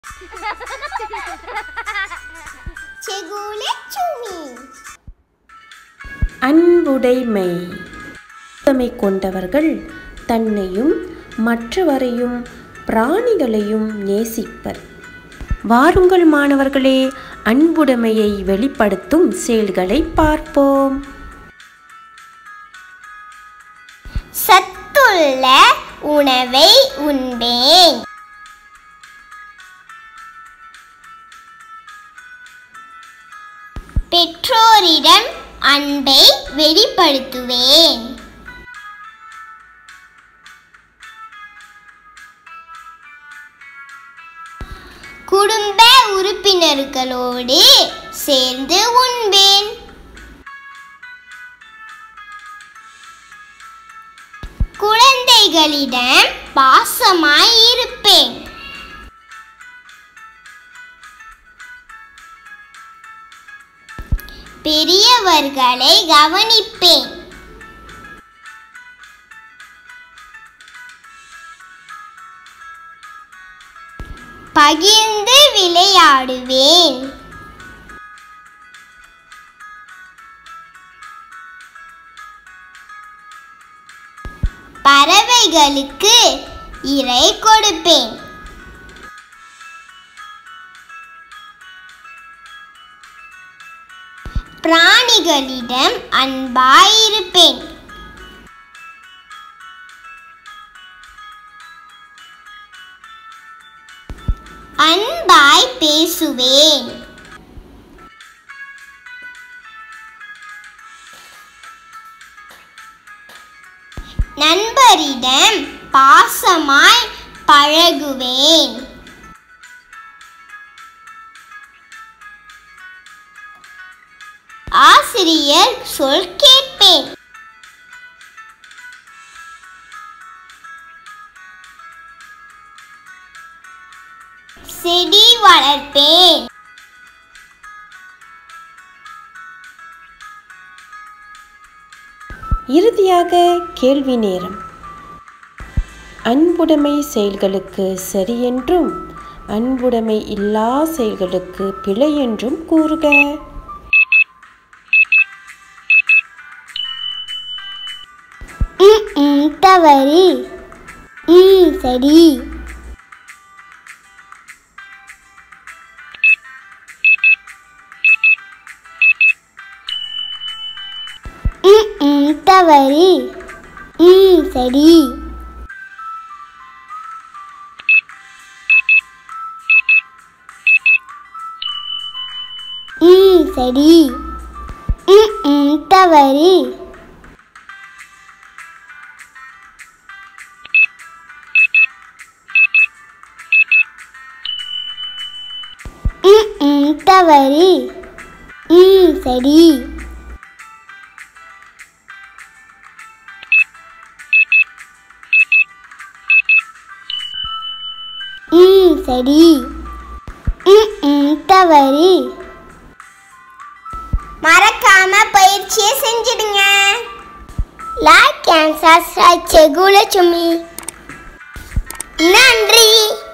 செகுலச்சுமி அன்புடைமை உடைமை கொண்டவர்கள் தன்னையும் மற்றவரையும் பிராணிகளையும் நேசிப்பர் வாருங்கள் மாணவர்களே அன்புடைமையை வெளிப்படுத்தும் செயல்களை பார்ப்போம் சத்துள்ள உணவை உண்பேன் பெற்றோரிடம் அன்பை வெளிப்படுத்துவேன் குடும்ப உறுப்பினர்களோடு சேர்ந்து உண்பேன் குழந்தைகளிடம் பாசமாய் இருப்பேன் பெரியவர்களை கவனிப்பேன் பகிர்ந்து விளையாடுவேன் பறவைகளுக்கு இறை கொடுப்பேன் பிராணிகளிடம் அன்பாயிருப்பேன் அன்பாய் பேசுவேன் நண்பரிடம் பாசமாய் பழகுவேன் ஆசிரியர் சொல் கேட்பேன் செடி வளர்ப்பேன் இறுதியாக கேள்வி நேரம் அன்புடைமை செயல்களுக்கு சரி என்றும் அன்புடைமை இல்லா செயல்களுக்கு பிழை என்றும் கூறுக ம், ம், தவறு ம் சரி ம், ம், தவறு ம் சரி ம் சரி ம், ம், தவறு ம், ம், தவறு ம் சரி ம் சரி ம், ம், தவறு மறக்காம பயிற்சியை செஞ்சிடுங்க லைக் அண்ட் சப்ஸ்கிரைப் செகுல சுமி நன்றி